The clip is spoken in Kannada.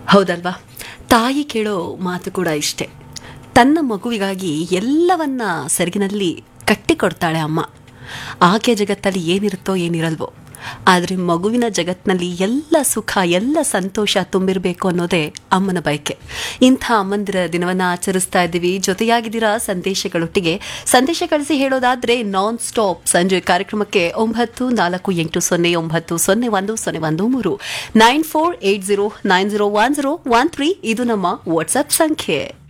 ಹೌದಲ್ವಾ ತಾಯಿ ಕೇಳೋ ಮಾತು ಕೂಡ ಇಷ್ಟೆ ತನ್ನ ಮಗುವಿಗಾಗಿ ಎಲ್ಲವನ್ನ ಸೆರಗಿನಲ್ಲಿ ಕಟ್ಟಿಕೊಡ್ತಾಳೆ ಅಮ್ಮ ಆಕೆ ಜಗತ್ತಲ್ಲಿ ಏನಿರುತ್ತೋ ಏನಿರಲ್ವೋ ಆದರೆ ಮಗುವಿನ ಜಗತ್ತಿನಲ್ಲಿ ಎಲ್ಲ ಸುಖ ಎಲ್ಲ ಸಂತೋಷ ತುಂಬಿರಬೇಕು ಅನ್ನೋದೇ ಅಮ್ಮನ ಬಯಕೆ ಇಂಥ ಅಮ್ಮಂದಿರ ದಿನವನ್ನ ಆಚರಿಸ್ತಾ ಇದ್ದೀವಿ ಜೊತೆಯಾಗಿದ್ದೀರಾ ಸಂದೇಶಗಳೊಟ್ಟಿಗೆ ಸಂದೇಶ ಕಳಿಸಿ ಹೇಳೋದಾದ್ರೆ ನಾನ್ ಸ್ಟಾಪ್ ಸಂಜೆ ಕಾರ್ಯಕ್ರಮಕ್ಕೆ ಒಂಬತ್ತು ನಾಲ್ಕು ಎಂಟು ಸೊನ್ನೆ ಒಂಬತ್ತು ಸೊನ್ನೆ ಒಂದು ಸೊನ್ನೆ ಒಂದು ಮೂರು nine four eight zero nine zero one zero one three ಇದು ನಮ್ಮ ವಾಟ್ಸ್ಆಪ್ ಸಂಖ್ಯೆ